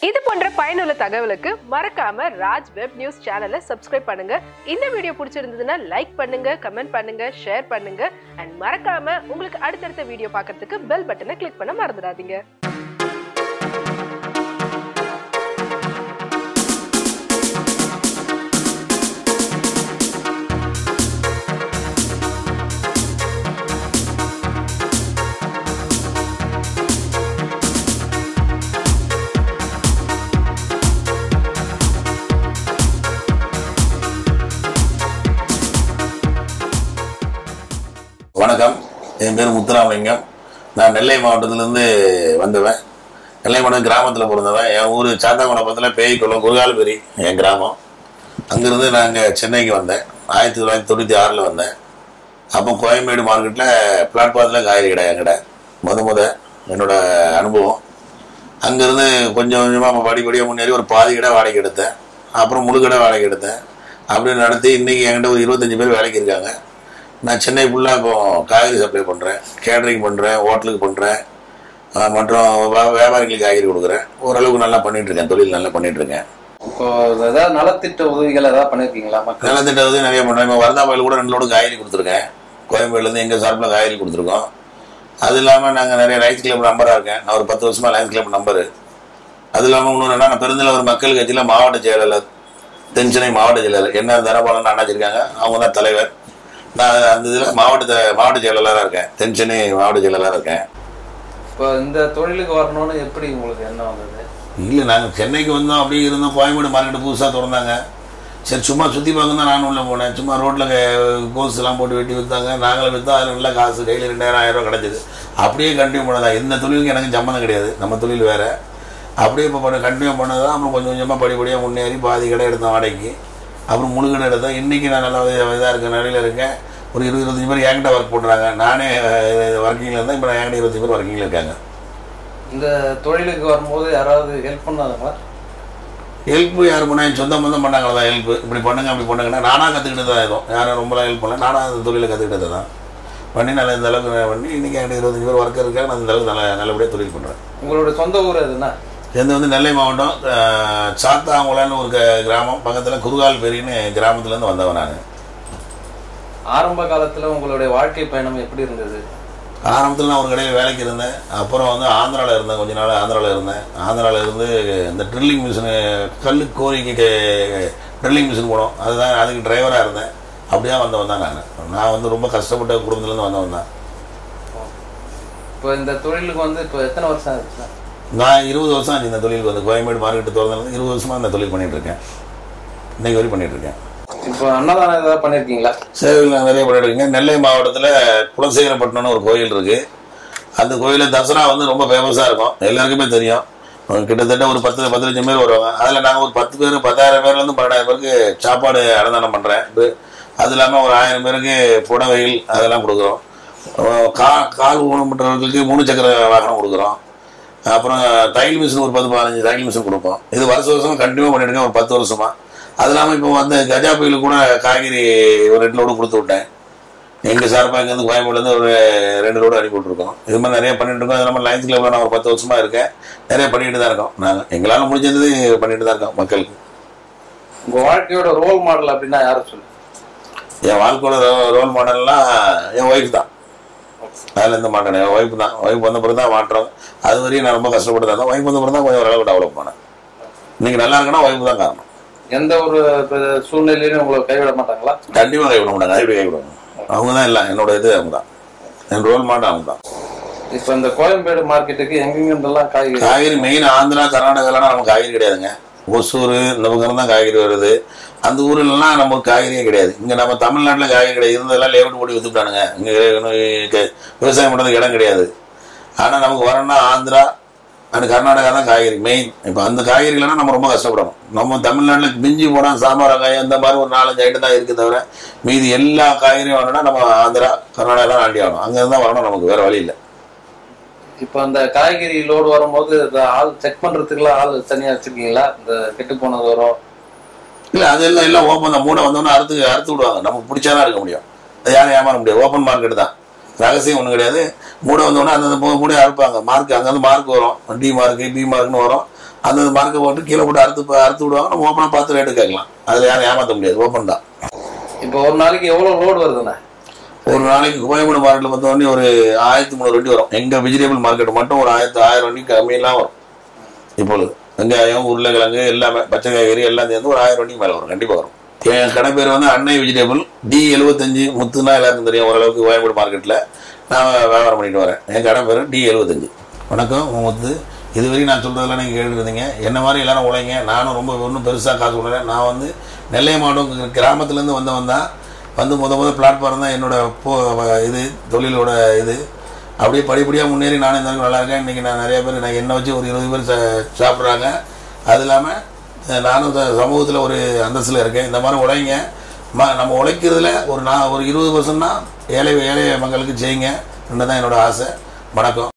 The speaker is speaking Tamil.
இது போன்ற பயனுள்ள தகவலுக்கு மறக்காம ராஜ் வெப் நியூஸ் சேனலை சப்ஸ்கிரைப் பண்ணுங்க இந்த வீடியோ பிடிச்சிருந்ததுன்னா லைக் பண்ணுங்க கமெண்ட் பண்ணுங்க ஷேர் பண்ணுங்க அண்ட் மறக்காம உங்களுக்கு அடுத்தடுத்த வீடியோ பார்க்கறதுக்கு பெல் பட்டனை கிளிக் பண்ண மறந்துடாதீங்க வணக்கம் என் பேர் முத்துராமலிங்கம் நான் நெல்லை மாவட்டத்திலேருந்து வந்தவன் நெல்லை மாவட்டம் கிராமத்தில் பிறந்தவன் என் ஊர் சாத்தாங்குளப்பத்தில் பேய்க்குளம் குருகாலபெரி என் கிராமம் அங்கேருந்து நாங்கள் சென்னைக்கு வந்தேன் ஆயிரத்தி தொள்ளாயிரத்தி தொண்ணூற்றி ஆறில் வந்தேன் அப்போ கோயம்பேடு மார்க்கெட்டில் பிளாட்பாரத்தில் காய்கறி கடை என் கடை முத முத என்னோட அனுபவம் அங்கேருந்து கொஞ்சம் கொஞ்சமாக படிப்படியாக முன்னேறி ஒரு பாதி கடை வாடகை எடுத்தேன் அப்புறம் முழு கடை வாடகை எடுத்தேன் அப்படி நடத்தி இன்றைக்கி என்கிட்ட ஒரு இருபத்தஞ்சி பேர் வேலைக்கு இருக்காங்க நான் சென்னை ஃபுல்லாக இப்போ காய்கறி சப்ளை பண்ணுறேன் கேட்ரிங் பண்ணுறேன் ஹோட்டலுக்கு பண்ணுறேன் மற்றும் வே- வியாபாரிகளுக்கு காய்கறி கொடுக்குறேன் ஓரளவுக்கு நல்லா பண்ணிட்டு இருக்கேன் தொழில் நல்லா பண்ணிட்டு இருக்கேன் இப்போ ஏதாவது நலத்திட்ட உதவிகள் ஏதாவது பண்ணிருக்கீங்களா மக்கள் நிலத்திட்ட உதவி நிறைய பண்ணுறேன் இப்போ வரதா கோயில் கூட ரெண்டு லோடு காய்கறி கொடுத்துருக்கேன் கோயம்பேடுலேருந்து எங்கள் சார்பில் காய்கறி கொடுத்துருக்கோம் அது இல்லாமல் நாங்கள் நிறைய லைன்ஸ் கிளப் நம்பராக இருக்கேன் நான் ஒரு பத்து வருஷமாக லைன்ஸ் கிளப் நம்பரு அது இல்லாமல் இன்னொன்று என்ன நான் பெருந்தலைவர் மக்கள் கட்சியில் மாவட்ட செயலாளர் தென்சென்னை மாவட்ட செயலாளர் என்ன தனபாலன் அண்ணாச்சி இருக்காங்க அவங்க தான் தலைவர் நான் அந்த இதில் மாவட்ட த- மாவட்ட செயலாளராக இருக்கேன் தென்சென்னை மாவட்ட செயலாளராக இருக்கேன் இப்போ இந்த தொழிலுக்கு வரணும்னு எப்படி உங்களுக்கு என்ன வந்தது இல்லை நாங்கள் சென்னைக்கு வந்தோம் அப்படியே இருந்தோம் கோயம்பேடு மார்க்கெட்டு புதுசாக திறந்தாங்க சரி சும்மா சுற்றி பார்க்க தான் நானும் உள்ளே போனேன் சும்மா ரோட்டில் கோஸ் எல்லாம் போட்டு வெட்டி விற்றாங்க நாங்களும் விற்றா அதில் நல்ல காசு டெய்லி ரெண்டாயிரம் ஆயிரம் ரூபா கிடச்சிது அப்படியே கண்டினியூ பண்ணதா எந்த தொழிலுக்கும் எனக்கு சம்மந்தம் கிடையாது நம்ம தொழில் வேறு அப்படியே இப்போ பண்ண கண்டினியூ பண்ணது தான் அப்புறம் கொஞ்சம் கொஞ்சமாக படிப்படியாக முன்னேறி பாதி கடை எடுத்தேன் வாடகைக்கு அப்புறம் முழு கடை எடுத்தேன் இன்றைக்கி நான் நல்லா இதாக இருக்கேன் நிலையில் இருக்கேன் ஒரு இருபது இருபத்தஞ்சி பேர் என்கிட்ட ஒர்க் பண்ணுறாங்க நானே ஒர்க்கிங்கில் இருந்தேன் இப்போ என்கிட்ட இருபத்தஞ்சி பேர் ஒர்க்கிங்கில் இருக்காங்க இந்த தொழிலுக்கு வரும்போது யாராவது ஹெல்ப் பண்ணாதுங்களா ஹெல்ப் யார் பண்ணா என் சொந்த பந்தம் பண்ணாங்களா தான் ஹெல்ப் இப்படி பண்ணுங்க அப்படி பண்ணுங்கன்னா நானாக கற்றுக்கிட்டு தான் எதுவும் யாரும் ரொம்பலாம் ஹெல்ப் பண்ணல நானாக அந்த தொழிலை கற்றுக்கிட்டது தான் பண்ணி நல்லா இந்த அளவுக்கு நான் பண்ணி இன்றைக்கி என்கிட்ட இருபத்தஞ்சி பேர் ஒர்க்கர் இருக்காங்க நான் இந்த அளவுக்கு நல்ல நல்லபடியாக தொழில் பண்ணுறேன் உங்களோட சொந்த ஊர் எதுனா சேர்ந்து வந்து நெல்லை மாவட்டம் அஹ், சாத்தாங்குளம்னு ஒரு க- கிராமம் பக்கத்தில் குருகால் பெரின்னு கிராமத்துலேருந்து வந்தவன் நான் ஆரம்ப காலத்துல உங்களுடைய வாழ்க்கை பயணம் எப்படி இருந்தது ஆரம்பத்தில் நான் ஒரு கடையில் வேலைக்கு இருந்தேன் அப்புறம் வந்து ஆந்திராவில் இருந்தேன் கொஞ்ச நாள் ஆந்திராவில் இருந்தேன் ஆந்திராவில் இருந்து இந்த ட்ரில்லிங் மிஷினு கல் கோரிக்கு ட்ரில்லிங் மிஷின் போனோம் அதுதான் அதுக்கு டிரைவராக இருந்தேன் அப்படியே வந்தவன் தான் நான் நான் வந்து ரொம்ப கஷ்டப்பட்ட குடும்பத்துலேருந்து வந்தவன் தான் இப்போ இந்த தொழிலுக்கு வந்து இப்போ எத்தனை வருஷம் ஆச்சு நான் இருபது வருஷம் ஆச்சு இந்த தொழிலுக்கு வந்து கோயம்பேடு மார்க்கெட்டு திறந்ததுலேருந்து இருபது வருஷமாக இந்த தொழில் பண்ணிட்டு இருக்கேன் இன்னைக்கு வரைக்கும் பண்ணிட்டு இருக்கேன் இப்போ அன்னதானம் ஏதாவது பண்ணிருக்கீங்களா சேவையில் நிறைய பண்ணிட்டு இருக்கேன் நெல்லை மாவட்டத்தில் குலசேகரப்பட்டினம்னு ஒரு கோயில் இருக்குது அந்த கோயிலில் தசரா வந்து ரொம்ப ஃபேமஸாக இருக்கும் எல்லாருக்குமே தெரியும் அஹ் கிட்டத்தட்ட ஒரு பத்து பத்து லட்சம் பேர் வருவாங்க அதில் நாங்கள் ஒரு பத்து பேர் பத்தாயிரம் பேர்லேருந்து பன்னெண்டாயிரம் பேருக்கு சாப்பாடு அன்னதானம் பண்ணுறேன் அது இல்லாமல் ஒரு ஆயிரம் பேருக்கு புடவைகள் அதெல்லாம் கொடுக்குறோம் அஹ் கா கால் ஊனமுற்றவர்களுக்கு மூணு சக்கர வாகனம் கொடுக்குறோம் அப்புறம் தையல் மிஷின் ஒரு பத்து பதினஞ்சு தையல் மிஷின் கொடுப்போம் இது வருஷ வருஷம் கண்டினியூ பண்ணிட்டு இருக்கேன் ஒரு பத்து வருஷமா அது இல்லாமல் இப்போ வந்து கஜா புயலுக்கு கூட காய்கறி ஒரு ரெண்டு லோடு கொடுத்து விட்டேன் எங்கள் சார்பாக இங்கேருந்து கோயம்புலேருந்து ஒரு ரெண்டு லோடு அனுப்பி விட்ருக்கோம் இது மாதிரி நிறைய பண்ணிட்டு இருக்கோம் அது இல்லாமல் லைன்ஸ் கிளப்பில் நான் ஒரு பத்து வருஷமா இருக்கேன் நிறைய பண்ணிட்டு தான் இருக்கோம் நாங்கள் எங்களால் முடிஞ்சது பண்ணிட்டு தான் இருக்கோம் மக்களுக்கு உங்க வாழ்க்கையோட ரோல் மாடல் அப்படின்னா யாரை சொல்லு என் வாழ்க்கையோட ரோல் மாடல்லாம் என் ஒய்ஃப் தான் அதில் எந்த மாட்டேன் என் ஒய்ஃப் தான் ஒய்ஃப் வந்த பிறகு தான் மாற்றம் அது வரையும் நான் ரொம்ப கஷ்டப்பட்டு தான் ஒய்ஃப் வந்த பிறகு தான் கொஞ்சம் ஓரளவுக்கு டெவலப் பண்ணேன் இன்னைக்கு நல்லா இருக்குன்னா ஒய்ஃப் தான் காரணம் எந்த ஒரு இப்ப சூழ்நிலையிலும் உங்களை கைவிட மாட்டாங்களா கண்டிப்பாக கைவிட மாட்டாங்க கைவிட கைவிடுவாங்க அவங்க தான் இல்லை என்னோட இது அவங்க தான் என் ரோல் மாடல் அவங்க தான் இப்போ இந்த கோயம்பேடு மார்க்கெட்டுக்கு எங்கெங்கெல்லாம் காய்கறி காய்கறி மெயின் ஆந்திரா கர்நாடகாலாம் நமக்கு காய்கறி கிடையாதுங்க ஒசூர் இந்த பக்கம் தான் காய்கறி வருது அந்த ஊர்லலாம் நமக்கு காய்கறியே கிடையாது இங்கே நம்ம தமிழ்நாட்டில் காய்கறி கிடையாது இருந்ததெல்லாம் லேவுட் போட்டு வித்துட்டானுங்க இங்கே விவசாயம் பண்ணுறதுக்கு இடம் கிடையாது ஆனால் நமக்கு வரணும்னா ஆந்திரா அண்ட் கர்நாடகா தான் காய்கறி மெயின் இப்போ அந்த காய்கறிகள்லாம் நம்ம ரொம்ப கஷ்டப்படணும் நம்ம தமிழ்நாட்டில் மிஞ்சி போனால் சாம்பார் காய் அந்த மாதிரி ஒரு நாலஞ்சு ஐட்டம் தான் இருக்குது தவிர மீதி எல்லா காய்கறியும் வரணும்னா நம்ம ஆந்திரா கர்நாடகா தான் ஆண்டி ஆகணும் அங்கே தான் வரணும் நமக்கு வேறு வழி இல்லை இப்போ அந்த காய்கறி லோடு வரும்போது இந்த ஆள் செக் பண்றதுக்குலாம் ஆள் தனியா வச்சிருக்கீங்களா இந்த கெட்டு போனது வரும் இல்லை அதெல்லாம் எல்லாம் ஓப்பன் தான் மூடை வந்தோன்னே அறுத்து அறுத்து விடுவாங்க நமக்கு பிடிச்சாதான் இருக்க முடியும் அது யாரும் ஏமாற முடியாது ஓப்பன் மார்க்கெட் தான் ரகசியம் ஒன்றும் கிடையாது மூடை வந்தோடனே அந்தந்த மூ- மூடையை அறுப்பாங்க மார்க் அங்கேருந்து மார்க் வரும் டி மார்க்கு பி மார்க்னு வரும் அந்த மார்க்கை போட்டு கீழே போட்டு அறுத்து அறுத்து விடுவாங்க நம்ம ஓப்பனாக பார்த்து ரேட்டு கேட்கலாம் அதில் யாரும் ஏமாற்ற முடியாது ஓப்பன் தான் இப்போ ஒரு நாளைக்கு எவ்வளவு லோடு வருதுண்ணே ஒரு நாளைக்கு கோயம்பேடு மார்க்கெட்டில் பார்த்த உடனே ஒரு ஆயிரத்தி முந்நூறு வண்டி வரும் எங்கள் வெஜிடபிள் மார்க்கெட் மட்டும் ஒரு ஆயிரத்தி ஆயிரம் வண்டி கம்மியெல்லாம் வரும் இப்பொழுது வெங்காயம் உருளைக்கிழங்கு எல்லாமே பச்சை காய்கறி எல்லாம் சேர்ந்து ஒரு ஆயிரம் வண்டிக்கு மேலே வரும் கண்டிப்பாக வரும் என் கடை பேர் வந்து அன்னை வெஜிடபிள் டி எழுபத்தஞ்சு முத்துனா எல்லாருக்கும் தெரியும் ஓரளவுக்கு கோயம்பேடு மார்க்கெட்டில் நான் வியாபாரம் பண்ணிட்டு வரேன் என் கடை பேர் டி எழுபத்தஞ்சு வணக்கம் உன் முத்து இதுவரைக்கும் நான் சொல்கிறதெல்லாம் நீங்கள் கேட்டுருந்தீங்க என்ன மாதிரி எல்லாரும் உழைங்க நானும் ரொம்ப ஒன்றும் பெருசாக காசு கொடுக்குறேன் நான் வந்து நெல்லை மாவட்டம் கிராமத்துலேருந்து வந்தவன் தான் வந்து முத முத பிளாட்ஃபார்ம் தான் என்னோட போ இது தொழிலோட இது அப்படியே படிப்படியாக முன்னேறி நானும் இந்த அளவுக்கு நல்லா இருக்கேன் இன்றைக்கி நான் நிறைய பேர் நான் என்னை வச்சு ஒரு இருபது பேர் சா- சாப்பிட்றாங்க அது இல்லாமல் அஹ், நானும் சமூகத்தில் ஒரு அந்தஸ்தில் இருக்கேன் இந்த மாதிரி உழைங்க ம நம்ம உழைக்கிறதுல ஒரு நான் ஒரு இருபது பர்சன்ட்னா ஏழை ஏழை மக்களுக்கு செய்யுங்க தான் என்னோட ஆசை வணக்கம்